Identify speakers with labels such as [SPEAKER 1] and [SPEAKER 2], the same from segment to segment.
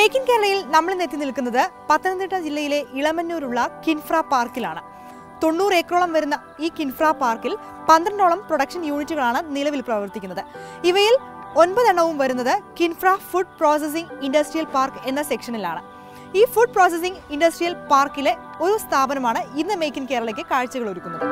[SPEAKER 1] Make in കേരളയിൽ നമ്മൾ ഇന്ന് എത്തി നിൽക്കുന്നത് പത്തനംതിട്ട ജില്ലയിലെ ഇളമന്നൂരുള്ള കിൻഫ്ര പാർക്കിലാണ് തൊണ്ണൂറ് ഏക്കറോളം വരുന്ന ഈ കിൻഫ്ര പാർക്കിൽ പന്ത്രണ്ടോളം പ്രൊഡക്ഷൻ യൂണിറ്റുകളാണ് നിലവിൽ പ്രവർത്തിക്കുന്നത് ഇവയിൽ ഒൻപതെണ്ണവും വരുന്നത് KINFRA food processing industrial park എന്ന സെക്ഷനിലാണ് ഈ ഫുഡ് പ്രോസസ്സിംഗ് ഇൻഡസ്ട്രിയൽ പാർക്കിലെ ഒരു സ്ഥാപനമാണ് ഇന്ന് മേക്ക് ഇൻ കേരളയ്ക്ക് കാഴ്ചകൾ ഒരുക്കുന്നത്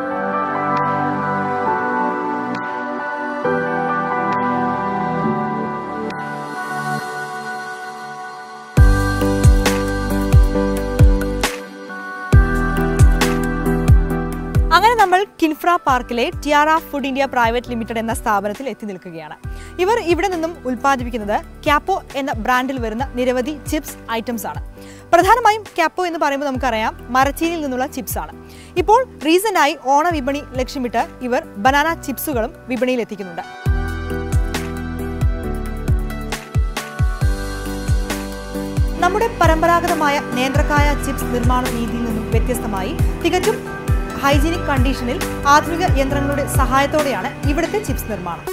[SPEAKER 1] അങ്ങനെ നമ്മൾ കിൻഫ്ര പാർക്കിലെ Tiara food India private limited എന്ന സ്ഥാപനത്തിൽ എത്തി നിൽക്കുകയാണ് ഇവർ ഇവിടെ നിന്നും ഉൽപ്പാദിപ്പിക്കുന്നത് ക്യാപ്പോ എന്ന ബ്രാൻഡിൽ വരുന്ന നിരവധി ചിപ്സ് ഐറ്റംസ് ആണ് പ്രധാനമായും ക്യാപ്പോ എന്ന് പറയുമ്പോൾ നമുക്കറിയാം മരച്ചീനിയിൽ നിന്നുള്ള ചിപ്സ് ആണ് ഇപ്പോൾ റീസെൻ്റായി ഓണ വിപണി ലക്ഷ്യമിട്ട് ഇവർ ബനാന ചിപ്സുകളും വിപണിയിൽ എത്തിക്കുന്നുണ്ട് നമ്മുടെ പരമ്പരാഗതമായ നേന്ത്രക്കായ ചിപ്സ് നിർമ്മാണ രീതിയിൽ നിന്നും വ്യത്യസ്തമായി തികച്ചും ഹൈജീനിക് കണ്ടീഷനിൽ ആധുനിക യന്ത്രങ്ങളുടെ സഹായത്തോടെയാണ് ഇവിടുത്തെ ചിപ്സ് നിർമ്മാണം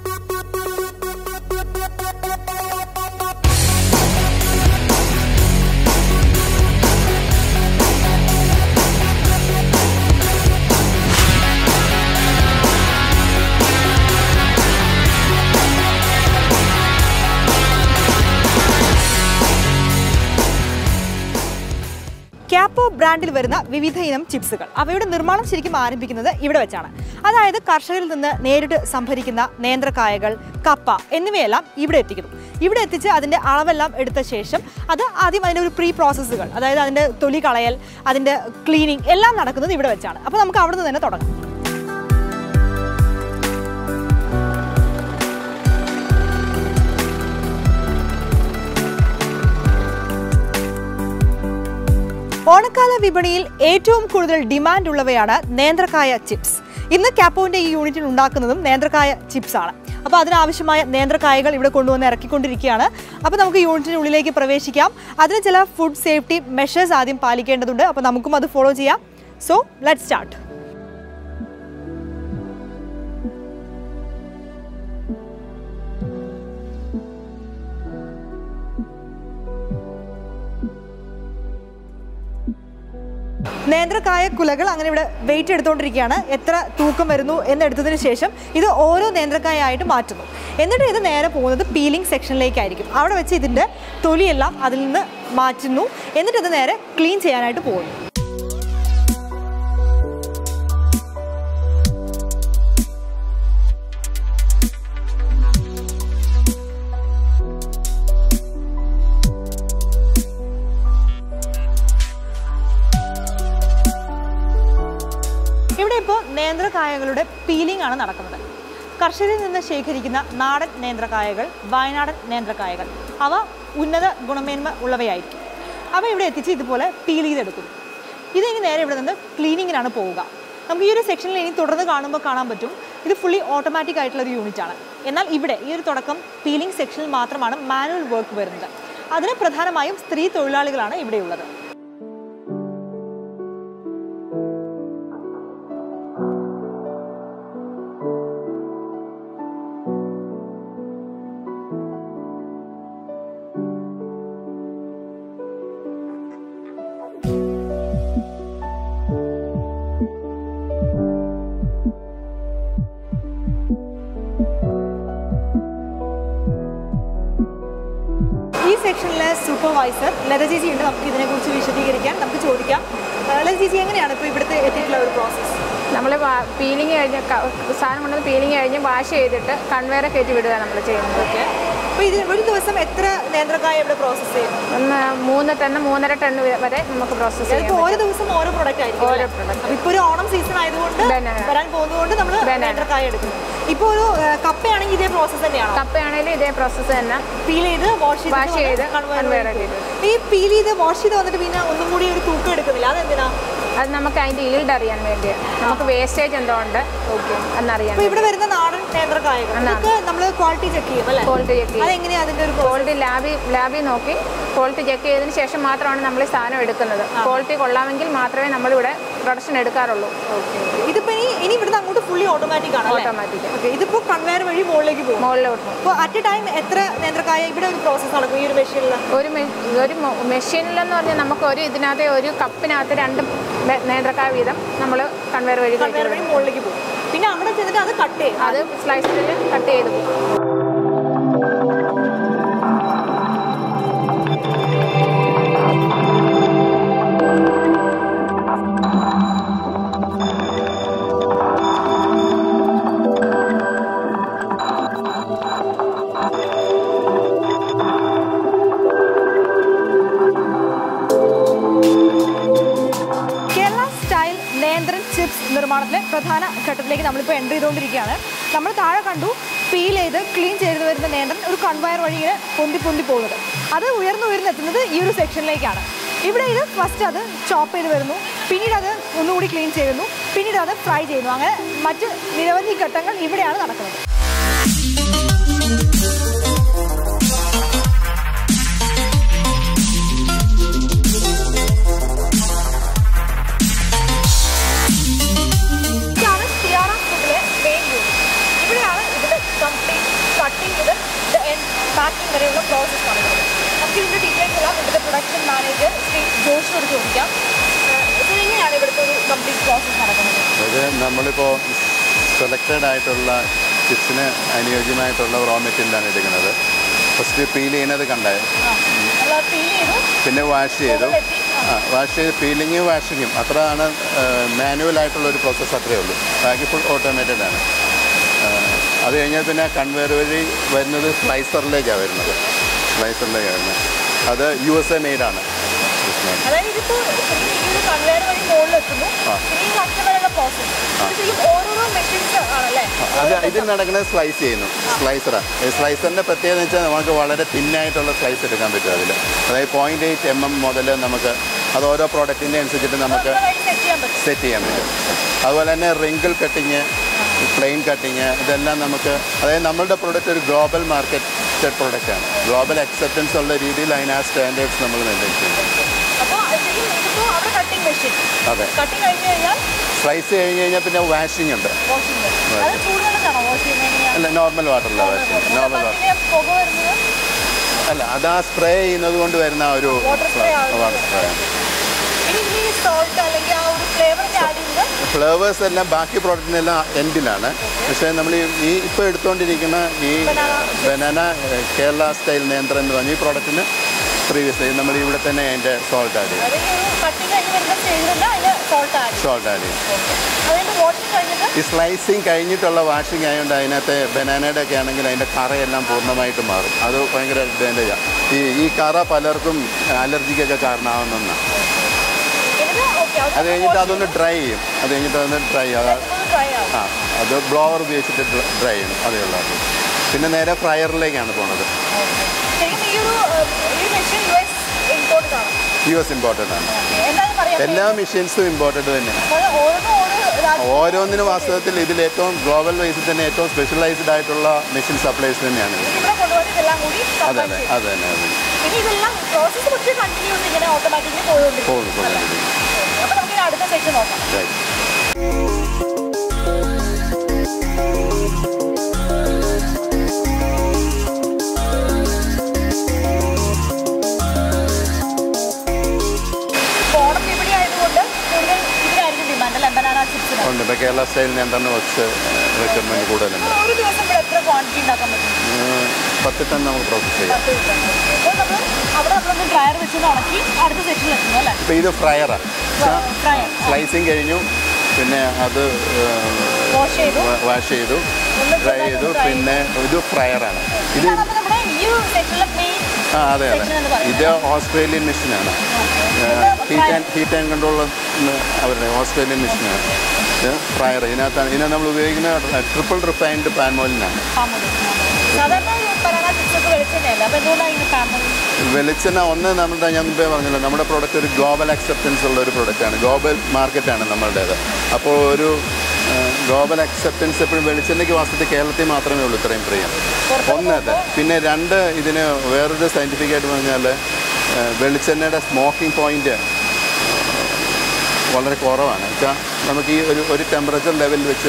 [SPEAKER 1] ക്യാപ്പോ ബ്രാൻഡിൽ വരുന്ന വിവിധ ഇനം ചിപ്സുകൾ അവയുടെ നിർമ്മാണം ശരിക്കും ആരംഭിക്കുന്നത് ഇവിടെ വെച്ചാണ് അതായത് കർഷകരിൽ നിന്ന് നേരിട്ട് സംഭരിക്കുന്ന നേന്ത്രക്കായകൾ കപ്പ എന്നിവയെല്ലാം ഇവിടെ എത്തിക്കുന്നു ഇവിടെ എത്തിച്ച് അതിൻ്റെ അളവെല്ലാം എടുത്ത ശേഷം അത് ആദ്യം അതിൻ്റെ ഒരു പ്രീ പ്രോസസ്സുകൾ അതായത് അതിൻ്റെ തൊലി കളയൽ അതിൻ്റെ ക്ലീനിങ് എല്ലാം നടക്കുന്നത് ഇവിടെ വെച്ചാണ് അപ്പോൾ നമുക്ക് അവിടെ നിന്ന് തന്നെ തുടങ്ങാം ഓണക്കാല വിപണിയിൽ ഏറ്റവും കൂടുതൽ ഡിമാൻഡ് ഉള്ളവയാണ് നേന്ത്രക്കായ ചിപ്സ് ഇന്ന് ക്യാപ്പോവിന്റെ ഈ യൂണിറ്റിൽ ഉണ്ടാക്കുന്നതും നേന്ത്രക്കായ ചിപ്സ് ആണ് അപ്പോൾ അതിനാവശ്യമായ നേന്ത്രക്കായകൾ ഇവിടെ കൊണ്ടുവന്ന് ഇറക്കിക്കൊണ്ടിരിക്കുകയാണ് അപ്പോൾ നമുക്ക് യൂണിറ്റിനുള്ളിലേക്ക് പ്രവേശിക്കാം അതിന് ചില ഫുഡ് സേഫ്റ്റി മെഷേഴ്സ് ആദ്യം പാലിക്കേണ്ടതുണ്ട് അപ്പോൾ നമുക്കും അത് ഫോളോ ചെയ്യാം സോ ലെറ്റ് സ്റ്റാർട്ട് നേന്ത്രക്കായ കുലകൾ അങ്ങനെ ഇവിടെ വെയിറ്റ് എടുത്തുകൊണ്ടിരിക്കുകയാണ് എത്ര തൂക്കം വരുന്നു എന്നെടുത്തതിന് ശേഷം ഇത് ഓരോ നേന്ത്രക്കായ ആയിട്ട് മാറ്റുന്നു എന്നിട്ട് ഇത് നേരെ പോകുന്നത് പീലിംഗ് സെക്ഷനിലേക്കായിരിക്കും അവിടെ വെച്ച് ഇതിൻ്റെ തൊലിയെല്ലാം അതിൽ നിന്ന് മാറ്റുന്നു എന്നിട്ട് ഇത് നേരെ ക്ലീൻ ചെയ്യാനായിട്ട് പോകുന്നു ഇവിടെ ഇപ്പോൾ നേന്ത്രക്കായകളുടെ പീലിംഗ് ആണ് നടക്കുന്നത് കർഷകരിൽ നിന്ന് ശേഖരിക്കുന്ന നാടൻ നേന്ത്രക്കായകൾ വയനാടൻ നേന്ത്രക്കായകൾ അവ ഉന്നത ഗുണമേന്മ ഉള്ളവയായിരിക്കും അവ ഇവിടെ എത്തിച്ച് ഇതുപോലെ പീൽ ചെയ്തെടുക്കുന്നു ഇത് ഇനി നേരെ ഇവിടെ നിന്ന് ക്ലീനിങ്ങിനാണ് പോവുക നമുക്ക് ഈ ഒരു സെക്ഷനിൽ ഇനി തുടർന്ന് കാണുമ്പോൾ കാണാൻ പറ്റും ഇത് ഫുള്ളി ഓട്ടോമാറ്റിക് ആയിട്ടുള്ള ഒരു യൂണിറ്റ് ആണ് എന്നാൽ ഇവിടെ ഈ ഒരു തുടക്കം പീലിംഗ് സെക്ഷനിൽ മാത്രമാണ് മാനുവൽ വർക്ക് വരുന്നത് അതിന് പ്രധാനമായും സ്ത്രീ തൊഴിലാളികളാണ് ഇവിടെയുള്ളത് ഈ സെക്ഷനിലെ സൂപ്പർവൈസർ ലത ചേച്ചി ഉണ്ട് നമുക്ക് ഇതിനെക്കുറിച്ച് വിശദീകരിക്കാൻ നമുക്ക് ചോദിക്കാം ആ, ലത ചേച്ചി എങ്ങനെയാണ് ഇപ്പോൾ ഇവിടുത്തെ എത്തിയിട്ടുള്ള ഒരു പ്രോസസ്സ്
[SPEAKER 2] നമ്മൾ പീലിംഗ് കഴിഞ്ഞ് ക- സാധനം കൊണ്ടുവന്ന് പീലിംഗ് കഴിഞ്ഞ് വാഷ് ചെയ്തിട്ട് കൺവെയർ കയറ്റി വിടുക നമ്മൾ ചെയ്യുന്നത്
[SPEAKER 1] ഓക്കെ അപ്പോൾ ഇത് ഒരു ദിവസം എത്ര നേന്ത്രക്കായ ഇവിടെ പ്രോസസ്സ് ചെയ്യും
[SPEAKER 2] ഒന്ന് മൂന്ന് ടൺ മൂന്നര ടൺ വരെ നമുക്ക് പ്രോസസ്സ് ചെയ്യാം
[SPEAKER 1] അതിപ്പോൾ ഓരോ ദിവസം ഓരോ പ്രൊഡക്റ്റ് ആയിരിക്കും
[SPEAKER 2] ഓരോ
[SPEAKER 1] അല്ലേ?
[SPEAKER 2] product.
[SPEAKER 1] അപ്പോൾ ഇപ്പോൾ ഒരു ഓണം സീസൺ ആയതുകൊണ്ട്
[SPEAKER 2] Banana.
[SPEAKER 1] വരാൻ പോകുന്നതുകൊണ്ട് നമ്മൾ
[SPEAKER 2] Banana.
[SPEAKER 1] നേന്ത്രക്കായ എടുക്കുന്നു ഇപ്പോൾ ഒരു ആ, കപ്പയാണെങ്കിൽ ഇതേ പ്രോസസ്സ് തന്നെയാണോ
[SPEAKER 2] കപ്പയാണെങ്കിലും ഇതേ പ്രോസസ്സ് തന്നെ
[SPEAKER 1] പീൽ ചെയ്ത് വാഷ്
[SPEAKER 2] Wash ചെയ്ത് conveyor
[SPEAKER 1] ചെയ്ത്
[SPEAKER 2] ചെയ്ത്.
[SPEAKER 1] ഈ പീൽ ചെയ്ത് വാഷ് ചെയ്ത് വന്നിട്ട് പിന്നെ ഒന്നും കൂടി ഒരു തൂക്കം എടുക്കുന്നില്ല അതെന്തിനാ
[SPEAKER 2] അത് നമുക്ക് അതിൻ്റെ ഈൽഡ് അറിയാൻ വേണ്ടിയാണ് നമുക്ക് വേസ്റ്റേജ് എന്തോ ഉണ്ട് ഓക്കെ എന്നറിയാൻ
[SPEAKER 1] അപ്പോൾ ഇവിടെ വരുന്ന നാടൻ നേന്ത്രക്കായകൾ ഇതൊക്കെ നമ്മൾ ക്വാളിറ്റി ചെക്ക് ചെയ്യും അല്ലേ
[SPEAKER 2] ക്വാളിറ്റി ചെക്ക് ചെയ്യും
[SPEAKER 1] അതെങ്ങനെയാ അതിന്റെ ഒരു
[SPEAKER 2] ക്വാളിറ്റി ലാബിൽ ലാബിൽ നോക്കി ക്വാളിറ്റി ചെക്ക് ചെയ്തതിന് ശേഷം മാത്രമാണ് നമ്മൾ ഈ സാധനം എടുക്കുന്നത് ക്വാളിറ്റി കൊള്ളാമെങ്കിൽ മാത്രമേ നമ്മളിവിടെ പ്രൊഡക്ഷൻ എടുക്കാറുള്ളൂ
[SPEAKER 1] ഇതിപ്പോ ഇനി ഇനി ഇവിടുന്ന് അങ്ങോട്ട് ഫുള്ളി ഫുള്ളി ഓട്ടോമാറ്റിക് ആണ്
[SPEAKER 2] ഓട്ടോമാറ്റിക്
[SPEAKER 1] ഓക്കെ ഇതിപ്പോ കൺവെയർ വഴി മുകളിലേക്ക് പോകും
[SPEAKER 2] മുകളിലോട്ട് പോകും.
[SPEAKER 1] അപ്പോൾ അറ്റ് എ ടൈം എത്ര നേന്ത്രക്കായ ഇവിടെ ഒരു പ്രോസസ്സ് നടക്കും ഈ ഒരു മെഷീനിൽ
[SPEAKER 2] ഒരു മെ- ഒരു മെഷീനിലെന്ന് പറഞ്ഞാൽ നമുക്ക് ഒരു ഇതിനകത്ത് ഒരു കപ്പിനകത്ത് രണ്ട് ബെ- നേന്ത്രക്കായ വീതം നമ്മൾ കൺവെയർ വഴി കയറ്റി
[SPEAKER 1] കൺവെയർ വഴി മുകളിലേക്ക് പോകും പിന്നെ അവിടെ ചെന്നിട്ട് അത് കട്ട് ചെയ്യും
[SPEAKER 2] അത് സ്ലൈസിൽ കട്ട് ചെയ്ത് പോകും
[SPEAKER 1] കേരള സ്റ്റൈൽ നേന്ത്രൻ ചിപ്സ് നിർമ്മാണത്തിലെ പ്രധാന ഘട്ടത്തിലേക്ക് നമ്മളിപ്പോൾ എൻ്റർ ചെയ്തുകൊണ്ടിരിക്കുകയാണ് നമ്മൾ താഴെ കണ്ടു പീൽ ചെയ്ത് ക്ലീൻ ചെയ്ത് വരുന്ന നേന്ത്രൻ ഒരു കൺവയർ വഴി ഇങ്ങനെ പൊന്തി പൊന്തി പോകുന്നത് അത് ഉയർന്നു ഉയർന്നെത്തുന്നത് ഈ ഒരു സെക്ഷനിലേക്കാണ് ഇവിടെ ഇത് ഫസ്റ്റ് അത് ചോപ്പ് ചെയ്ത് വരുന്നു പിന്നീട് അത് ഒന്നുകൂടി ക്ലീൻ ചെയ്യുന്നു പിന്നീട് അത് ഫ്രൈ ചെയ്യുന്നു അങ്ങനെ മറ്റ് നിരവധി ഘട്ടങ്ങൾ ഇവിടെയാണ് നടക്കുന്നത് ഇതാണ് സിയാറ ഫുഡിലെ മെയിൻ യൂണിറ്റ് ഇവിടെയാണ് ഇതിന്റെ കംപ്ലീറ്റ് കട്ടിങ് മുതൽ പാക്കിംഗ് വരെയുള്ള പ്രോസസ്സ് നടക്കുന്നത് നമുക്ക് ഇതിന്റെ ഡീറ്റെയിൽസ് എല്ലാം ഇവിടുത്തെ പ്രൊഡക്ഷൻ മാനേജർ ശ്രീ ജോഷിനോട് ചോദിക്കാം ഏഹ് ഇതെങ്ങനെയാണ് ഇവിടുത്തെ ഒരു കംപ്ലീറ്റ് പ്രോസസ്സ് നടക്കുന്നത്
[SPEAKER 3] ഇത് നമ്മളിപ്പോൾ സെലക്റ്റഡ് ആയിട്ടുള്ള ചിപ്സിന് അനുയോജ്യമായിട്ടുള്ള റോ മെറ്റീരിയലാണ് എടുക്കുന്നത് ഫസ്റ്റ് പീൽ ചെയ്യുന്നത് കണ്ടേ
[SPEAKER 1] നമ്മൾ പീൽ ചെയ്തു
[SPEAKER 3] പിന്നെ വാഷ് ചെയ്തു
[SPEAKER 1] മുകളിലെത്തി.
[SPEAKER 3] ആ വാഷ് ചെയ്ത് പീലിങ്ങും വാഷിങ്ങും അത്രയാണ് മാനുവൽ ആയിട്ടുള്ള ഒരു പ്രോസസ്സ് അത്രയേ ഉള്ളൂ ബാക്കി ഫുൾ ഓട്ടോമേറ്റഡ് ആണ് ആ, അത് കഴിഞ്ഞാൽ പിന്നെ കൺവെയർ വഴി വരുന്നത് സ്ലൈസറിലേക്കാണ് വരുന്നത് സ്ലൈസറിലേക്കാണ് വരുന്നത് അത് യു എസ് എ മെയ്ഡാണ്
[SPEAKER 1] അതായത് ഇതിപ്പോ ശരിക്കും ഈ ഒരു കൺവെയർ വഴി മുകളിലെത്തുന്നു
[SPEAKER 3] ആ.
[SPEAKER 1] പിന്നെ ഈ കഷ്ടം വരെയുള്ള പ്രോസസ്സ് ശരിക്കും ഓരോരോ മെഷീൻസ് ആണല്ലേ
[SPEAKER 3] അത് ഇതിൽ നടക്കുന്നത് സ്ലൈസ് ചെയ്യുന്നു സ്ലൈസറാണ് ഈ സ്ലൈസറിൻ്റെ പ്രത്യേകത എന്ന് വെച്ചാൽ നമുക്ക് വളരെ തിന്നായിട്ടുള്ള സ്ലൈസ് എടുക്കാൻ പറ്റും അതിൽ അതായത് പോയിൻറ്റ് എയ്റ്റ് എം എം മുതൽ നമുക്ക് അത് ഓരോ പ്രോഡക്റ്റിൻ്റെ അനുസരിച്ചിട്ട് നമുക്ക്
[SPEAKER 1] സെറ്റ് ചെയ്യാൻ പറ്റും
[SPEAKER 3] സെറ്റ് ചെയ്യാൻ പറ്റും അതുപോലെ തന്നെ റിങ്കിൾ കട്ടിങ് പ്ലെയിൻ കട്ടിങ് ഇതെല്ലാം നമുക്ക് അതായത് നമ്മളുടെ പ്രോഡക്റ്റ് ഒരു ഗ്ലോബൽ മാർക്കറ്റഡ് പ്രോഡക്റ്റാണ് ഗ്ലോബൽ അക്സെപ്റ്റൻസ് ഉള്ള രീതിയിൽ അതിന് ആ സ്റ്റാൻഡേർഡ്സ് നമ്മൾ മെയിൻറ്റെയിൻ ചെയ്യുന്നുണ്ട്
[SPEAKER 1] അപ്പോൾ ശരിക്കും ഇതിപ്പോ അവിടെ കട്ടിംഗ് മെഷീൻ
[SPEAKER 3] അതെ
[SPEAKER 1] കട്ടിങ് കഴിഞ്ഞ് കഴിഞ്ഞാൽ
[SPEAKER 3] സ്ലൈസ് കഴിഞ്ഞ് കഴിഞ്ഞാൽ പിന്നെ വാഷിംഗ് ഉണ്ട്
[SPEAKER 1] വാഷിംഗ് അത് ചൂടുവെള്ളത്താണോ വാഷ് ചെയ്യുന്നത് എങ്ങനെയാണ്
[SPEAKER 3] അല്ല നോർമൽ വാട്ടറിലാണ് വാഷിംഗ് നോർമൽ വാട്ടർ
[SPEAKER 1] അതിന്റെ പുക വരുന്നത്
[SPEAKER 3] അല്ല അത് ആ സ്പ്രേ ചെയ്യുന്നത് കൊണ്ട് വരുന്ന ആ ഒരു
[SPEAKER 1] Water spray ആണ്.
[SPEAKER 3] വാട്ടർ സ്പ്രേ
[SPEAKER 1] ഇനി ഇതിൽ ഈ സോൾട്ട് അല്ലെങ്കിൽ ആ ഒരു ഫ്ലേവറിന്റെ ആഡ് ചെയ്യുന്നത്
[SPEAKER 3] ഫ്ലേവേഴ്സ് എല്ലാം ബാക്കി പ്രോഡക്റ്റിനെല്ലാം എൻഡിലാണ് പക്ഷേ നമ്മൾ ഈ- ഈ ഇപ്പോൾ എടുത്തുകൊണ്ടിരിക്കുന്ന ഈ
[SPEAKER 1] Banana.
[SPEAKER 3] ബനാന കേരള സ്റ്റൈൽ നിയന്ത്രണം എന്ന് പറഞ്ഞ ഈ പ്രോഡക്റ്റിന് പ്രീവിയസ് നമ്മൾ ഇവിടെ തന്നെ അതിൻ്റെ സോൾട്ട് ആഡ് ചെയ്യും
[SPEAKER 1] അത് ഈ ഒരു കട്ടിങ് കഴിഞ്ഞ് വരുന്ന സ്റ്റേജിലല്ല അതിന് സോൾട്ട് ആഡ് ചെയ്യും
[SPEAKER 3] സോൾട്ട് ആഡ് ചെയ്യും
[SPEAKER 1] അതിന്റെ വാഷിംഗ് കഴിഞ്ഞിട്ട്
[SPEAKER 3] ഈ സ്ലൈസിങ് കഴിഞ്ഞിട്ടുള്ള വാഷിംഗ് ആയതുകൊണ്ട് അതിനകത്തെ ബനാനയുടെ ഒക്കെ ആണെങ്കിൽ അതിൻ്റെ കറയെല്ലാം പൂർണ്ണമായിട്ട് മാറും അത് ഭയങ്കര അഡ്വാൻറ്റേജാണ് ഈ ഈ കറ പലർക്കും അലർജിക്കൊക്കെ കാരണമാവുന്നതാണ്
[SPEAKER 1] എന്നിട്ട് ഓക്കെ
[SPEAKER 3] അത് കഴിഞ്ഞിട്ട് അതൊന്ന് ഡ്രൈ ചെയ്യും അത് കഴിഞ്ഞിട്ട് അതൊന്ന് ഡ്രൈ ആകാം
[SPEAKER 1] ഡ്രൈ ആവും
[SPEAKER 3] ആ അത് ബ്ലോവർ ഉപയോഗിച്ചിട്ട് ഡ്രൈ ചെയ്യണം അതേ ഉള്ളൂ അത് പിന്നെ നേരെ ഫ്രയറിലേക്കാണ് പോണത്
[SPEAKER 1] ശരിക്കും ഈ ഒരു ഏഹ്, ഈ മെഷീൻ യു എസ് ഇമ്പോർട്ടഡ് ആണ്
[SPEAKER 3] യു എസ് ഇമ്പോർട്ടൻ്റ് ആണ്
[SPEAKER 1] എന്താണെന്ന് പറയാം
[SPEAKER 3] എല്ലാ മെഷീൻസും ഇമ്പോർട്ടൻ്റ് തന്നെയാണ്
[SPEAKER 1] ഓരോന്നും ഓരോ രാജ്യം
[SPEAKER 3] ഓരോന്നിനും വാസ്തവത്തിൽ ഇതിൽ ഏറ്റവും ഗ്ലോബൽ വൈസിൽ തന്നെ ഏറ്റവും സ്പെഷ്യലൈസ്ഡ് ആയിട്ടുള്ള മെഷീൻ സപ്ലൈസ് തന്നെയാണ് ഇത്
[SPEAKER 1] ഇവിടെ കൊണ്ടുവന്ന് ഇതെല്ലാം കൂടി
[SPEAKER 3] അതെ
[SPEAKER 1] combine
[SPEAKER 3] അതെ
[SPEAKER 1] ചെയ്യും.
[SPEAKER 3] അത് തന്നെ അത് തന്നെ
[SPEAKER 1] ഇനി ഇതെല്ലാം പ്രോസസ്സ് കുറച്ച് കണ്ടിന്യൂസ് ഇങ്ങനെ ഓട്ടോമാറ്റിക്കലി പോയോണ്ടിരിക്കും
[SPEAKER 3] പോകുന്നു പോകുന്നു
[SPEAKER 1] അപ്പൊ നമുക്ക് ഇനി അടുത്ത സെക്ഷൻ നോക്കാം
[SPEAKER 3] Right.
[SPEAKER 1] ഓണം വിപണി ആയതുകൊണ്ട് കൂടുതൽ ഇതിനായിരിക്കും ഡിമാൻഡ് അല്ല ബനാന ചിപ്സിന്
[SPEAKER 3] ഉണ്ട് ഇപ്പോൾ കേരള സ്റ്റൈൽ നിയന്ത്രണ വച്ച് റിക്വയർമെൻറ്റ് കൂടുതലുണ്ട്
[SPEAKER 1] ഒരു ദിവസം ഇവിടെ എത്ര ക്വാണ്ടിറ്റി ഉണ്ടാക്കാൻ പറ്റും
[SPEAKER 3] ഉം, പത്ത് ടൺ നമുക്ക് പ്രോസസ് ചെയ്യാം
[SPEAKER 1] പത്ത് ദിവസം അപ്പോൾ നമ്മൾ അവിടെ നമ്മളൊന്ന് ഡ്രയർ വെച്ച് ഉണക്കി അടുത്ത സെക്ഷനിൽ എത്തുന്നു അല്ലേ
[SPEAKER 3] ഇപ്പോൾ ഇത് ഫ്രയറാണ്
[SPEAKER 1] ഫ്രൈ
[SPEAKER 3] സ്ലൈസിങ് കഴിഞ്ഞു പിന്നെ അത്
[SPEAKER 1] വാഷ് ചെയ്തു
[SPEAKER 3] വാഷ് ചെയ്തു
[SPEAKER 1] ഒന്ന്
[SPEAKER 3] ഡ്രൈ ചെയ്തു
[SPEAKER 1] dry
[SPEAKER 3] പിന്നെ ഇത് ഫ്രയറാണ് ഇത്
[SPEAKER 1] ഇതാണ് അപ്പോൾ നമ്മുടെ ഈ ഒരു സെക്ഷനിലെ മെയിൻ
[SPEAKER 3] ആ അതെ അതെ
[SPEAKER 1] section എന്ന് പറയുന്നത്.
[SPEAKER 3] ഇത് ഓസ്ട്രേലിയൻ മെഷീനാണ് heat and heat and control അവരുടെ ഓസ്ട്രേലിയൻ മെഷീനാണ് ഇത് ഫ്രയർ ഇതിനകത്താണ് ഇതിനകത്ത് നമ്മൾ ഉപയോഗിക്കുന്ന ട്രിപ്പിൾ റിഫൈൻഡ് പാൻമോലിനാണ്
[SPEAKER 1] സാധാരണ ഈ ബനാന ചിപ്സ് ഒക്കെ വെളിച്ചെണ്ണയല്ല അപ്പോൾ എന്തുകൊണ്ടാണ് ഇങ്ങനെ പാമ്പ്
[SPEAKER 3] വെളിച്ചെണ്ണ ഒന്ന് നമ്മുടെ ഞാൻ മുമ്പേ പറഞ്ഞല്ലോ നമ്മുടെ പ്രോഡക്റ്റ് ഒരു ഗ്ലോബൽ അക്സെപ്റ്റൻസ് ഉള്ള ഒരു പ്രൊഡക്റ്റാണ് ഗ്ലോബൽ മാർക്കറ്റാണ് നമ്മളുടേത് അപ്പോൾ ഒരു ഗ്ലോബൽ അക്സെപ്റ്റൻസ് എപ്പോഴും വെളിച്ചെണ്ണയ്ക്ക് വാസ്തവത്തിൽ കേരളത്തിൽ മാത്രമേ ഉള്ളൂ ഇത്രയും പ്രിയം ഒന്ന് അത് പിന്നെ രണ്ട് ഇതിന് വേറൊരു സയൻറ്റിഫിക് ആയിട്ട് പറഞ്ഞാൽ വെളിച്ചെണ്ണയുടെ സ്മോക്കിംഗ് പോയിന്റ് വളരെ കുറവാണ് വെച്ചാൽ നമുക്ക് ഈ ഒരു ഒരു ടെമ്പറേച്ചർ ലെവലിൽ വെച്ച്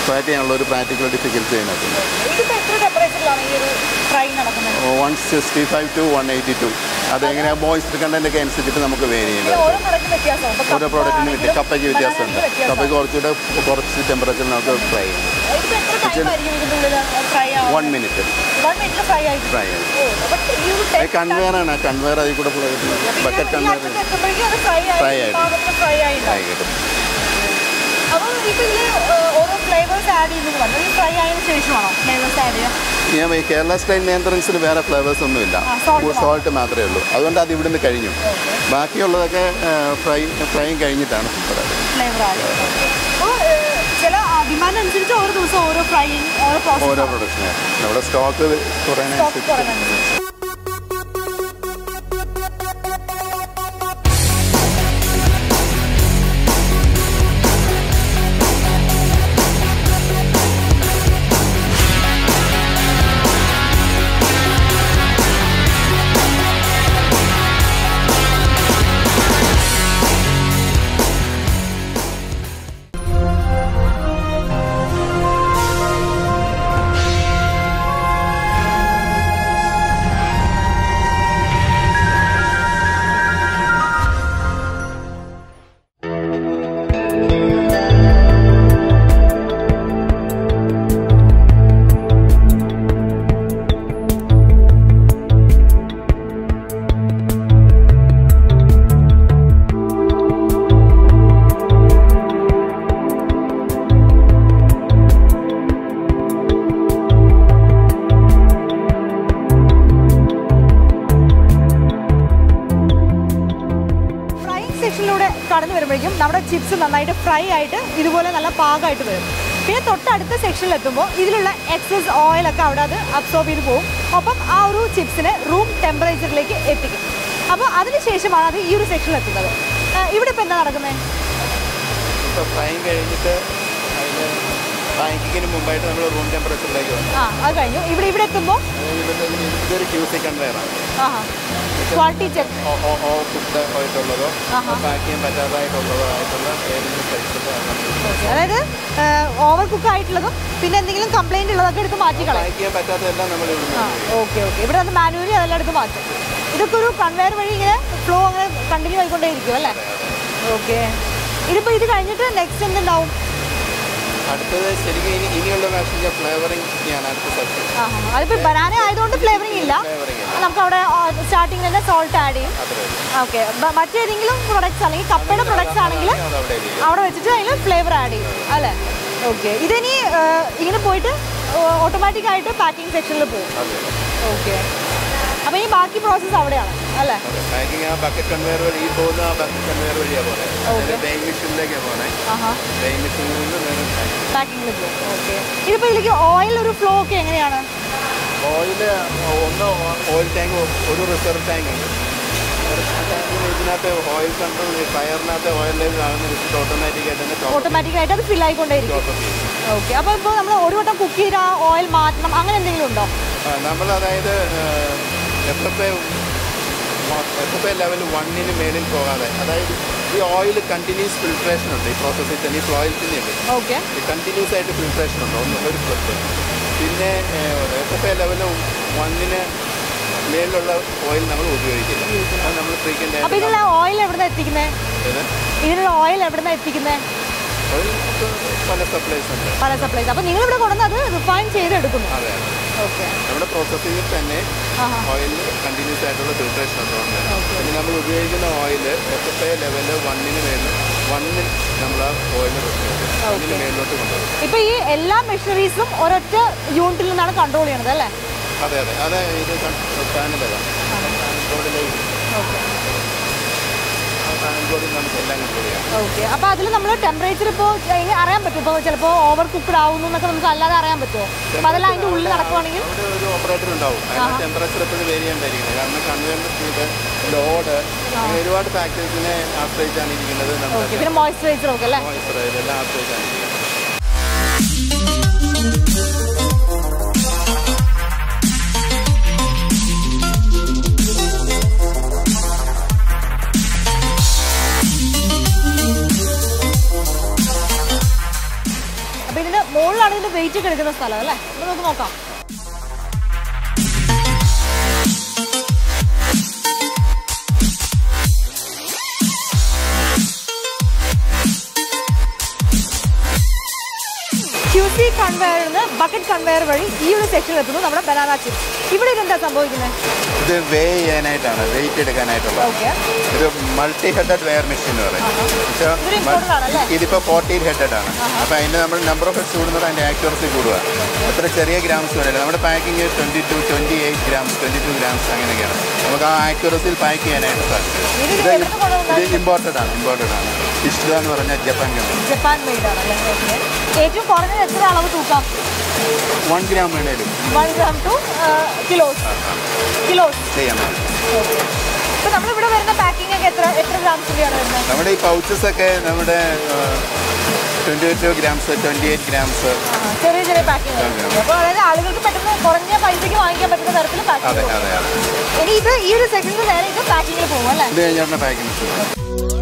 [SPEAKER 3] ഫ്രൈ ചെയ്യാനുള്ള ഒരു പ്രാക്ടിക്കൽ ഡിഫിക്കൽറ്റി അതിനകത്ത്
[SPEAKER 1] ഇതിപ്പോ എത്ര ടെമ്പറേച്ചറിലാണ് ഈ ഒരു ഫ്രൈ നടക്കുന്നത്
[SPEAKER 3] one sixty five two one eighty two അതെങ്ങനെയാണ് മോയ്സ്ചർ കണ്ടന്റ് ഒക്കെ അനുസരിച്ചിട്ട് നമുക്ക് വേരി
[SPEAKER 1] ഈ
[SPEAKER 3] ചെയ്യുന്നത്
[SPEAKER 1] ഓരോ പ്രൊഡക്റ്റും വ്യത്യാസമാണ് ഇപ്പൊ
[SPEAKER 3] ഓരോ
[SPEAKER 1] കപ്പ
[SPEAKER 3] പ്രോഡക്റ്റിന് കിട്ടി
[SPEAKER 1] ആണെങ്കിലും
[SPEAKER 3] കപ്പയ്ക്ക് വ്യത്യാസമുണ്ട്
[SPEAKER 1] banana ക്ക് വ്യത്യാസമാണ്.
[SPEAKER 3] കപ്പയ്ക്ക് കുറച്ചുകൂടെ കുറച്ച് ടെമ്പറേച്ചർ നമുക്ക് ഫ്രൈ ചെയ്യാം
[SPEAKER 1] ഇതിപ്പോ എത്ര ടൈം ആയിരിക്കും ഇതിന്റെ ഉള്ളിൽ ഫ്രൈ ആവും
[SPEAKER 3] one minute
[SPEAKER 1] one minute fry ആയിട്ട്
[SPEAKER 3] ഫ്രൈ ചെയ്യാം
[SPEAKER 1] ഓ അപ്പൊ ഈ ഒരു
[SPEAKER 3] അത് കൺവെയർ ആണ് കൺവെയർ അതിൽ കൂടെ ബക്കറ്റ് കൺവെയർ
[SPEAKER 1] എത്തുമ്പോഴേക്കും അത് ഫ്രൈ
[SPEAKER 3] Fry
[SPEAKER 1] ആയി
[SPEAKER 3] ആയിട്ട്.
[SPEAKER 1] പാകത്തിന് ഫ്രൈ ആയിട്ടുണ്ടാവും
[SPEAKER 3] ആയി കിട്ടും
[SPEAKER 1] അപ്പോൾ ഇപ്പൊ ഇതില് ഓരോ ഫ്ലേവേഴ്സ് ആഡ് ചെയ്യുന്നത് പറഞ്ഞു ഈ ഫ്രൈ ആയതിനു ശേഷമാണോ ഫ്ലേവേഴ്സ് ആഡ് ചെയ്യുക
[SPEAKER 3] ഞാൻ ഈ കേരള സ്റ്റൈൽ നിയന്ത്രണത്തിൽ വേറെ ഫ്ലേവേഴ്സ് ഒന്നുമില്ല
[SPEAKER 1] ആ, salt
[SPEAKER 3] സോൾട്ട് മാത്രമേ ഉള്ളൂ അതുകൊണ്ട് അത് ഇവിടുന്ന് കഴിഞ്ഞു ബാക്കിയുള്ളതൊക്കെ ഫ്രൈ ഫ്രൈയും കഴിഞ്ഞിട്ടാണ് സൂപ്പറായിട്ട്
[SPEAKER 1] ഫ്ലേവർ ആഡ് ചെയ്യുന്നത് അപ്പോൾ ചില ഡിമാൻഡ് അനുസരിച്ച് ഓരോ ദിവസം ഓരോ ഫ്രൈയിങ് ഓരോ
[SPEAKER 3] ഓരോ
[SPEAKER 1] പ്രോസസ്
[SPEAKER 3] പ്രൊഡക്ഷന് നമ്മുടെ സ്റ്റോക്ക്
[SPEAKER 1] സ്റ്റോക്ക്
[SPEAKER 3] കുറയുന്നതനുസരിച്ച്
[SPEAKER 1] കുറയുന്നതനുസരിച്ച് ഫ്രൈയിങ് സെക്ഷനിലൂടെ കടന്നു വരുമ്പോഴേക്കും നമ്മുടെ ചിപ്സ് നന്നായിട്ട് ഫ്രൈ ആയിട്ട് ഇതുപോലെ നല്ല പാകമായിട്ട് വരും പിന്നെ തൊട്ടടുത്ത സെക്ഷനിൽ എത്തുമ്പോൾ ഇതിലുള്ള എക്സസ് ഓയിലൊക്കെ അവിടെ അത് അബ്സോർബ് ചെയ്ത് പോകും ഒപ്പം ആ ഒരു ചിപ്സിനെ റൂം ടെമ്പറേച്ചറിലേക്ക് എത്തിക്കും അപ്പോൾ അതിനുശേഷമാണ് അത് ഈ ഒരു സെക്ഷനിൽ എത്തുന്നത് ആ, ഇവിടെ ഇപ്പോൾ എന്താ നടക്കുന്നത്
[SPEAKER 3] ഇപ്പോൾ ഫ്രൈയും കഴിഞ്ഞിട്ട് അതിന് പാക്കിങ്ങിന് മുമ്പായിട്ട് നമ്മൾ റൂം ടെമ്പറേച്ചറിലേക്ക് വന്നു
[SPEAKER 1] ആ അത് കഴിഞ്ഞു ഇവിടെ ഇവിടെ എത്തുമ്പോൾ
[SPEAKER 3] ഇതൊരു ക്യൂ സി കൺവെയറാണ്
[SPEAKER 1] ആഹാ ക്വാളിറ്റി ചെക്ക്
[SPEAKER 3] ഓ കുക്ക്ഡ് ആയിട്ടുള്ളതോ
[SPEAKER 1] ആഹാ.
[SPEAKER 3] പാക്ക് ചെയ്യാൻ പറ്റാത്തതായിട്ടുള്ളതോ ആയിട്ടുള്ള ഏതെങ്കിലും സൈസിൽ
[SPEAKER 1] അതായത് ഓവർ കുക്ക് ആയിട്ടുള്ളതും പിന്നെ എന്തെങ്കിലും കംപ്ലൈന്റ് ഉള്ളതൊക്കെ എടുത്ത് മാറ്റി കളയും
[SPEAKER 3] പാക്ക് ചെയ്യാൻ പറ്റാത്തതെല്ലാം നമ്മൾ ഇവിടുന്ന്
[SPEAKER 1] ആ ഓക്കെ ഓക്കെ ഇവിടെ വന്ന് മാനുവലി അതെല്ലാം എടുത്ത് മാറ്റും ഇതൊക്കെ ഒരു കൺവെയർ വഴി ഇങ്ങനെ ഫ്ലോ അങ്ങനെ കണ്ടിന്യൂ ആയിക്കൊണ്ടേയിരിക്കും അല്ലേ ഓക്കെ ഇതിപ്പോൾ ഇത് കഴിഞ്ഞിട്ട് നെക്സ്റ്റ് എന്തുണ്ടാവും
[SPEAKER 3] അടുത്തത് ശരിക്കും ഇനി ഇനിയുള്ള വേഷൻ്റെ ഫ്ലേവറിങ് ഞാൻ അടുത്ത സെക്ഷൻ
[SPEAKER 1] ആ അതിപ്പോൾ ബനാന ആയതുകൊണ്ട് ഫ്ലേവറിംഗ് ഇല്ല
[SPEAKER 3] ഫ്ലേവറിങ്
[SPEAKER 1] നമുക്ക് അവിടെ സ്റ്റാർട്ടിങ്ങിൽ തന്നെ സോൾട്ട് ആഡ് ചെയ്യും
[SPEAKER 3] അത്രേ ഉള്ളൂ
[SPEAKER 1] ഓക്കെ മറ്റേതെങ്കിലും പ്രൊഡക്ട്സ് അല്ലെങ്കിൽ കപ്പയുടെ പ്രൊഡക്ട്സ് ആണെങ്കിൽ
[SPEAKER 3] അത് അവിടെ ഇരിക്കും
[SPEAKER 1] അവിടെ വെച്ചിട്ട് അതിൽ ഫ്ലേവർ ആഡ് ചെയ്യും അല്ലേ ഓക്കെ ഇതിനി ആ, ഇങ്ങനെ പോയിട്ട് ഓട്ടോമാറ്റിക് ആയിട്ട് പാക്കിംഗ് സെക്ഷനിൽ പോകും
[SPEAKER 3] അതെ
[SPEAKER 1] ഓക്കെ അപ്പോൾ ഈ ബാക്കി പ്രോസസ്സ് അവിടെയാണ് അല്ലേ
[SPEAKER 3] പാക്കിങ് ആ ബക്കറ്റ് കൺവെയർ വഴി ഈ പോകുന്ന ആ ബക്കറ്റ് കൺവെയർ വഴിയാണ്
[SPEAKER 1] Okay.
[SPEAKER 3] പോകുന്നത് വെയിങ് മെഷീനിലേക്കാണ് പോകുന്നത്
[SPEAKER 1] ആഹാ
[SPEAKER 3] വെയിങ് മെഷീനിൽ നിന്ന് നേരെ
[SPEAKER 1] പാക്കിങ്ങിൽ പോകും ഓക്കെ ഇതിപ്പോൾ ഇതിലേക്ക് ഓയിൽ ഒരു ഫ്ലോ ഒക്കെ എങ്ങനെയാണ്
[SPEAKER 3] ഓയിൽ ഒന്ന് ഓയിൽ ടാങ്ക് ഒരു റിസർവ് ടാങ്ക് ഉണ്ട് ആ ടാങ്കിന് ഇതിനകത്ത് ഓയിൽ കൺട്രോൾ ഫയറിനകത്ത് ഓയിൽ ലെവൽ ആകുന്ന റിസൾട്ട് ഓട്ടോമാറ്റിക് ആയിട്ട് തന്നെ ടോപ്പ്
[SPEAKER 1] ഓട്ടോമാറ്റിക് ആയിട്ട് അത് ഫിൽ ആയിക്കൊണ്ടേയിരിക്കും
[SPEAKER 3] ടോപ്പ് ചെയ്യും
[SPEAKER 1] ഓക്കെ അപ്പോൾ ഇപ്പോൾ നമ്മൾ ഒരു വട്ടം കുക്ക് ചെയ്ത ആ ഓയിൽ മാറ്റണം അങ്ങനെ എന്തെങ്കിലും ഉണ്ടോ
[SPEAKER 3] നമ്മൾ അതായത് F F A F F A level വണ്ണിന് മേളിൽ പോകാതെ അതായത് ഈ ഓയിൽ കണ്ടിന്യൂസ് ഫിൽട്രേഷൻ ഉണ്ട് ഈ പ്രോസസ്സിൽ തന്നെ ഈ ഫ്ലോയിൽ തന്നെ ഉണ്ട്
[SPEAKER 1] ഓക്കെ
[SPEAKER 3] ഈ കണ്ടിന്യൂസ് ആയിട്ട് ഫിൽട്രേഷൻ ഉണ്ട് ഒന്ന് ഒരു പ്ലസ് പിന്നെ എഫ് എഫ് എ ലെവൽ വണ്ണിന് മേളിലുള്ള ഓയിൽ നമ്മൾ ഉപയോഗിക്കില്ല അത് നമ്മൾ ഫ്രീക്വൻ്റ്
[SPEAKER 1] അപ്പോൾ ഇതിനുള്ള ഓയിൽ എവിടുന്ന എത്തിക്കുന്നത്
[SPEAKER 3] ആയിട്ട്
[SPEAKER 1] ഇതിനുള്ള ഓയിൽ എവിടുന്ന എത്തിക്കുന്നത്
[SPEAKER 3] ഓയിൽ പല സപ്ലൈസ് ഉണ്ട്
[SPEAKER 1] പല സപ്ലൈസ് അപ്പോൾ നിങ്ങൾ ഇവിടെ കൊണ്ടുവന്ന് അത് റിഫൈൻ ചെയ്ത് എടുക്കുന്നു
[SPEAKER 3] അതെ
[SPEAKER 1] ഓക്കെ
[SPEAKER 3] നമ്മുടെ പ്രോസസ്സിങ്ങിൽ തന്നെ
[SPEAKER 1] ആഹാ
[SPEAKER 3] ഓയിലിൽ കണ്ടിന്യൂസ് ആയിട്ടുള്ള ഫിൽട്രേഷൻ ഉള്ളതുകൊണ്ട് പിന്നെ നമ്മൾ ഉപയോഗിക്കുന്ന oil F F A level വണ്ണിന് മേളിൽ വണ്ണിൽ നമ്മൾ ആ ഓയിൽ വണ്ണിന് മേളിലോട്ട് കൊണ്ടുവരും
[SPEAKER 1] ഇപ്പോൾ ഈ എല്ലാ മെഷീനറീസും ഒരൊറ്റ യൂണിറ്റിൽ നിന്നാണ് കൺട്രോൾ ചെയ്യണത് അല്ലേ
[SPEAKER 3] അതെ അതെ അതെ ഇത് പാനലതാണ് ബോർഡിലേക്ക്
[SPEAKER 1] ഓക്കെ
[SPEAKER 3] ആ പാനൽ ബോർഡിൽ നമുക്ക് എല്ലാം കൺട്രോൾ ചെയ്യാം
[SPEAKER 1] ഓക്കെ അപ്പോൾ അതിൽ നമ്മൾ ടെമ്പറേച്ചർ ഇപ്പോൾ എങ്ങനെ അറിയാൻ പറ്റും ഇപ്പോൾ ചിലപ്പോൾ ഓവർ കുക്ക്ഡ് ആവുന്നു എന്നൊക്കെ നമുക്ക് അല്ലാതെ അറിയാൻ പറ്റുമോ അപ്പോൾ അതെല്ലാം അതിൻ്റെ ഉള്ളിൽ നടക്കുവാണെങ്കിൽ
[SPEAKER 3] അവിടെ ഒരു ഓപ്പറേറ്റർ ഉണ്ടാവും അതിന് ടെമ്പറേച്ചർ എപ്പോഴും വേരി ചെയ്യാണ്ടായിരിക്കുന്നത് കാരണം കൺവെയർ സ്പീഡ് ലോഡ് അങ്ങനെ ഒരുപാട് ഫാക്ടേഴ്സിനെ ആശ്രയിച്ചാണ് ഇരിക്കുന്നത്
[SPEAKER 1] ഓക്കെ
[SPEAKER 3] നമ്മുടെ
[SPEAKER 1] പിന്നെ മോയ്സ്ചറൈസർ ഒക്കെ അല്ലേ
[SPEAKER 3] മോയ്സ്ചർ ഇതെല്ലാം ആശ്രയിച്ചാണ് ഇരിക്കുന്നത്
[SPEAKER 1] അപ്പോൾ ഇതിൻ്റെ മുകളിൽ വെയിറ്റ് ഒക്കെ എടുക്കുന്ന സ്ഥലം അല്ലേ അപ്പൊ നമുക്ക് നോക്കാം ക്യൂ സി കൺവെയറിൽ നിന്ന് ബക്കറ്റ് കൺവെയർ വഴി ഈ ഒരു സെക്ഷനിൽ എത്തുന്നു നമ്മുടെ ബനാന ചിപ്സ് ഇവിടെ ഇതെന്താ സംഭവിക്കുന്നത്
[SPEAKER 3] ഇത് വേ ചെയ്യാനായിട്ടാണ് വെയിറ്റ് എടുക്കാനായിട്ടുള്ള
[SPEAKER 1] ഓക്കെ
[SPEAKER 3] ഇത് മൾട്ടി ഹെഡഡ് വെയർ മെഷീൻ എന്ന് പറയും പക്ഷേ
[SPEAKER 1] ഇതൊരു important ആണല്ലേ?
[SPEAKER 3] ഇതിപ്പോൾ ഫോർട്ടീൻ ഹെഡഡ് ആണ് അപ്പോൾ അതിൻ്റെ നമ്മൾ നമ്പർ ഓഫ് ഹെഡ്സ് കൂടുന്നത് അതിൻ്റെ ആക്യുറസി കൂടുക എത്ര ചെറിയ ഗ്രാംസ് വരില്ല നമ്മുടെ packing twenty two twenty eight grams twenty two grams അങ്ങനെയൊക്കെയാണ് നമുക്ക് ആ ആക്യുറസിയിൽ പാക്ക് ചെയ്യാനായിട്ട് സാധിക്കും
[SPEAKER 1] ഇത്
[SPEAKER 3] ഇത്
[SPEAKER 1] എവിടുന്ന് കൊണ്ടുവന്നതാ?
[SPEAKER 3] ഇത് ഇമ്പോർട്ടഡ് ആണ് ഇമ്പോർട്ടഡ് ആണ് ഇഷ്ട എന്ന് പറഞ്ഞാൽ ജപ്പാൻ കമ്പനി
[SPEAKER 1] ജപ്പാൻ മെയ്ഡ് ആണല്ലേ ഓക്കെ ഏറ്റവും കുറഞ്ഞത് എത്ര അളവ് തൂക്കാം
[SPEAKER 3] വൺ ഗ്രാം വേണേലും
[SPEAKER 1] one gram two kilos kilos
[SPEAKER 3] ചെയ്യാൻ പറ്റും
[SPEAKER 1] ഇപ്പൊ നമ്മളിവിടെ വരുന്ന പാക്കിംഗ് ഒക്കെ എത്ര എത്ര ഗ്രാംസിന്റെയാണ് വരുന്നത്
[SPEAKER 3] നമ്മുടെ ഈ പൗച്ചസ് ഒക്കെ നമ്മുടെ twenty two grams twenty eight grams
[SPEAKER 1] ആ, ചെറിയ ചെറിയ പാക്കിംഗ് അപ്പോൾ അതായത് ആളുകൾക്ക് പെട്ടെന്ന് കുറഞ്ഞ പൈസയ്ക്ക് വാങ്ങിക്കാൻ പറ്റുന്ന തരത്തിൽ
[SPEAKER 3] അതെ
[SPEAKER 1] പാക്കിംഗ്
[SPEAKER 3] അതെ അതെ
[SPEAKER 1] ഇനി ഇത് ഈ ഒരു സെക്കൻഡിൽ നേരെ ഇത് പാക്കിങ്ങിൽ പോകും അല്ലേ
[SPEAKER 3] ഇത് കഴിഞ്ഞാൽ പാക്കിംഗ്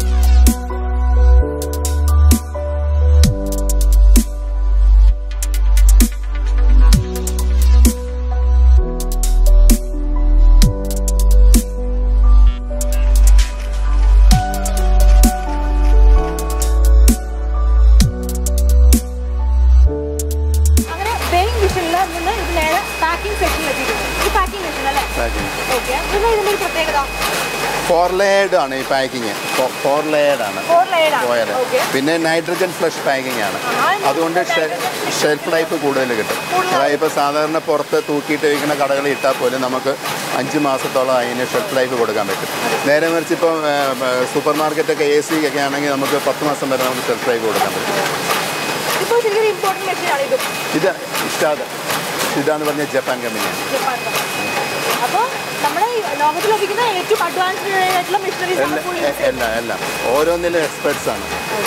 [SPEAKER 1] അങ്ങനെ ബേയിങ് മെഷീനിൽ നിന്ന് ഇത് നേരെ പാക്കിംഗ് സെക്ഷനിൽ എത്തിയിട്ടുണ്ട് ഇത് പാക്കിംഗ് മെഷീൻ അല്ലേ
[SPEAKER 3] പാക്കിംഗ്
[SPEAKER 1] ഓക്കെ ഇത് ഇതിന്റെ ഒരു പ്രത്യേകത
[SPEAKER 3] ഫോർ ലെയർഡ് ആണ് ഈ പാക്കിങ് ഫോർ ലെയർഡ് ആണ്
[SPEAKER 1] ഫോർ ലെയർ
[SPEAKER 3] പോയത്
[SPEAKER 1] ആണ് ഓക്കെ
[SPEAKER 3] പിന്നെ നൈട്രജൻ ഫ്ലഷ് പാക്കിംഗ് ആണ്
[SPEAKER 1] ആ,
[SPEAKER 3] അതുകൊണ്ട് ഷെൽഫ് ലൈഫ് കൂടുതൽ കിട്ടും അതായത് ഇപ്പോൾ സാധാരണ പുറത്ത് തൂക്കിയിട്ട് വയ്ക്കുന്ന കടകളിൽ ഇട്ടാൽ പോലും നമുക്ക് അഞ്ച് മാസത്തോളം അതിന് ഷെൽഫ് ലൈഫ് കൊടുക്കാൻ പറ്റും നേരെ മറിച്ച് ഇപ്പോൾ സൂപ്പർ മാർക്കറ്റൊക്കെ എ സി ഒക്കെ ആണെങ്കിൽ നമുക്ക് പത്ത് മാസം വരെ നമുക്ക് ഷെൽഫ് ലൈഫ് കൊടുക്കാൻ പറ്റും
[SPEAKER 1] ഇപ്പോൾ ശരിക്കും ഇമ്പോർട്ടൻറ്റ് മെഷീനാണ് ഇത്
[SPEAKER 3] ഇത് ഇഷ്ടാദ് ഇതാന്ന് പറഞ്ഞ ജപ്പാൻ കമ്പനിയാണ്
[SPEAKER 1] ജപ്പാൻ അപ്പോൾ നമ്മുടെ ഈ ലോകത്തിൽ ലഭിക്കുന്ന ഏറ്റവും അഡ്വാൻസ്ഡ് ആയിട്ടുള്ള മെഷീനറീസ് ആണ്
[SPEAKER 3] എല്ലാം
[SPEAKER 1] full
[SPEAKER 3] എ- എല്ലാം എല്ലാം ഓരോന്നിലും എക്സ്പെർട്സ് ആണ്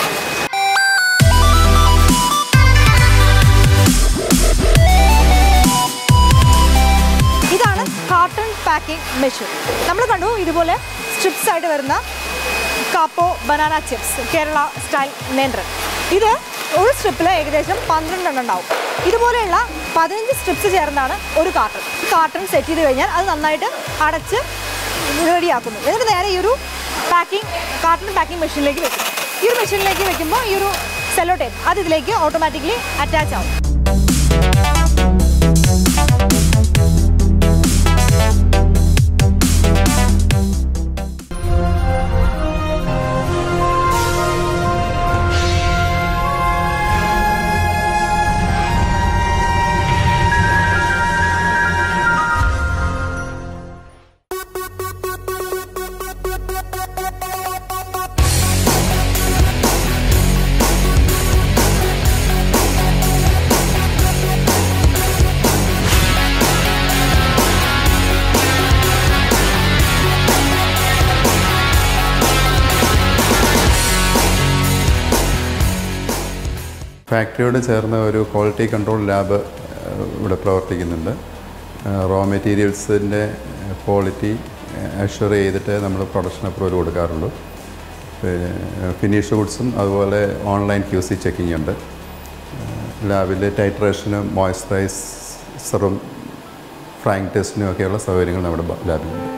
[SPEAKER 1] ഇതാണ് കാർട്ടൺ പാക്കിംഗ് മെഷീൻ നമ്മൾ കണ്ടു ഇതുപോലെ സ്ട്രിപ്സ് ആയിട്ട് വരുന്ന Kappo banana chips Kerala style നേന്ത്രൻ ഇത് ഒരു സ്ട്രിപ്പിൽ ഏകദേശം പന്ത്രണ്ടെണ്ണം ഉണ്ടാവും ഇതുപോലെയുള്ള പതിനഞ്ച് സ്ട്രിപ്സ് ചേർന്നാണ് ഒരു കാർട്ടൺ ഈ കാർട്ടൺ സെറ്റ് ചെയ്ത് കഴിഞ്ഞാൽ അത് നന്നായിട്ട് അടച്ച് റെഡിയാക്കുന്നു എന്നിട്ട് നേരെ ഈ ഒരു പാക്കിംഗ് കാർട്ടൺ പാക്കിംഗ് മെഷീനിലേക്ക് വെക്കും ഈ ഒരു മെഷീനിലേക്ക് വെക്കുമ്പോൾ ഈ ഒരു സെല്ലോ ടേപ്പ് അത് ഇതിലേക്ക് ഓട്ടോമാറ്റിക്കലി അറ്റാച്ച് ആവും
[SPEAKER 3] ഫാക്ടറിയോട് ചേർന്ന ഒരു ക്വാളിറ്റി കൺട്രോൾ ലാബ് ഏഹ്, ഇവിടെ പ്രവർത്തിക്കുന്നുണ്ട് റോ മെറ്റീരിയൽസിൻ്റെ ക്വാളിറ്റി അഷ്വർ ചെയ്തിട്ട് നമ്മൾ പ്രൊഡക്ഷൻ അപ്രൂവൽ കൊടുക്കാറുള്ളൂ ഫിനിഷ് ഗുഡ്സും അതുപോലെ ഓൺലൈൻ ക്യൂ സി ചെക്കിംഗ് ഉണ്ട് ലാബിൽ ടൈട്രേഷനും മോയ്സ്ചറൈസറും ഫ്രാങ്ക് ടെസ്റ്റിനും ഒക്കെയുള്ള സൗകര്യങ്ങൾ നമ്മുടെ ബ- ലാബിലുണ്ട്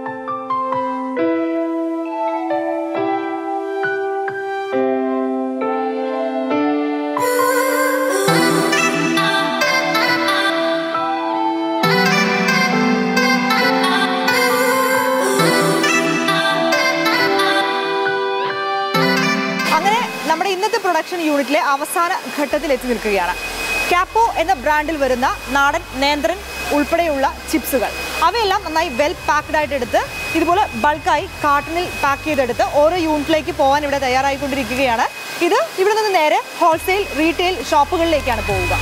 [SPEAKER 1] അങ്ങനെ നമ്മുടെ ഇന്നത്തെ പ്രൊഡക്ഷൻ യൂണിറ്റിലെ അവസാന ഘട്ടത്തിൽ എത്തി നിൽക്കുകയാണ് കാപ്പോ എന്ന ബ്രാൻഡിൽ വരുന്ന നാടൻ നേന്ത്രൻ ഉൾപ്പെടെയുള്ള ചിപ്സുകൾ അവയെല്ലാം നന്നായി വെൽ പാക്ഡ് ആയിട്ട് എടുത്ത് ഇതുപോലെ ബൾക്കായി കാർട്ടണിൽ പാക്ക് ചെയ്തെടുത്ത് ഓരോ യൂണിറ്റിലേക്ക് പോകാൻ ഇവിടെ തയ്യാറായിക്കൊണ്ടിരിക്കുകയാണ് ഇത് ഇവിടെ നിന്ന് നേരെ ഹോൾസെയിൽ റീറ്റെയിൽ ഷോപ്പുകളിലേക്കാണ് പോവുക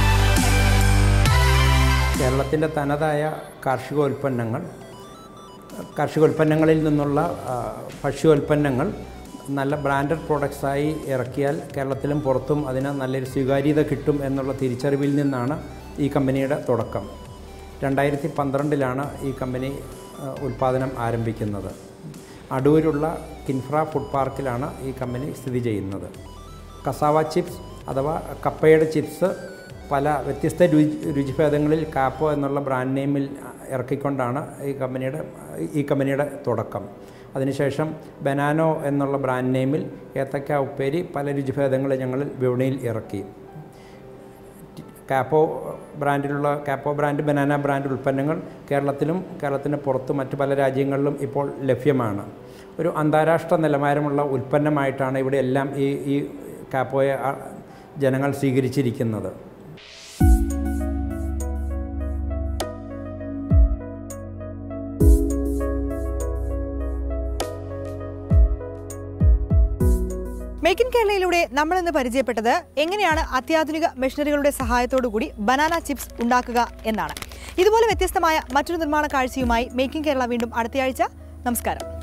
[SPEAKER 4] കേരളത്തിൻ്റെ തനതായ കാർഷികോൽപ്പന്നങ്ങൾ കാർഷികോൽപ്പന്നങ്ങളിൽ നിന്നുള്ള ആ, ഭക്ഷ്യോൽപ്പന്നങ്ങൾ നല്ല ബ്രാൻഡഡ് പ്രോഡക്ട്സായി ഇറക്കിയാൽ കേരളത്തിലും പുറത്തും അതിന് നല്ലൊരു സ്വീകാര്യത കിട്ടും എന്നുള്ള തിരിച്ചറിവിൽ നിന്നാണ് ഈ കമ്പനിയുടെ തുടക്കം രണ്ടായിരത്തി പന്ത്രണ്ടിലാണ് ഈ കമ്പനി ആ, ഉൽപ്പാദനം ആരംഭിക്കുന്നത് അടൂരുള്ള കിൻഫ്ര ഫുഡ് പാർക്കിലാണ് ഈ കമ്പനി സ്ഥിതി ചെയ്യുന്നത് കസാവ ചിപ്സ് അഥവാ കപ്പയുടെ ചിപ്സ് പല വ്യത്യസ്ത രുചി രുചിഭേദങ്ങളിൽ കാപ്പോ എന്നുള്ള ബ്രാൻഡ് നെയിമിൽ ഇറക്കിക്കൊണ്ടാണ് ഈ കമ്പനിയുടെ ഈ കമ്പനിയുടെ തുടക്കം അതിനുശേഷം ബനാനോ എന്നുള്ള ബ്രാൻഡ് നെയിമിൽ ഏത്തക്ക ഉപ്പേരി പല രുചിഭേദങ്ങൾ ഞങ്ങൾ വിപണിയിൽ ഇറക്കി കാപ്പോ ബ്രാൻഡിലുള്ള കാപ്പോ ബ്രാൻഡ് ബനാന ബ്രാൻഡ് ഉൽപ്പന്നങ്ങൾ കേരളത്തിലും കേരളത്തിന് പുറത്ത് മറ്റ് പല രാജ്യങ്ങളിലും ഇപ്പോൾ ലഭ്യമാണ് ഒരു അന്താരാഷ്ട്ര നിലവാരമുള്ള ഉൽപ്പന്നമായിട്ടാണ് ഇവിടെ എല്ലാം ഈ ഈ കാപ്പോയെ ആ, ജനങ്ങൾ സ്വീകരിച്ചിരിക്കുന്നത്
[SPEAKER 1] മേക്ക് ഇൻ കേരളയിലൂടെ നമ്മൾ ഇന്ന് പരിചയപ്പെട്ടത് എങ്ങനെയാണ് അത്യാധുനിക മെഷീനറികളുടെ സഹായത്തോടു കൂടി ബനാന ചിപ്സ് ഉണ്ടാക്കുക എന്നാണ് ഇതുപോലെ വ്യത്യസ്തമായ മറ്റൊരു നിർമ്മാണ കാഴ്ചയുമായി മേക്കിംഗ് കേരള വീണ്ടും അടുത്തയാഴ്ച നമസ്കാരം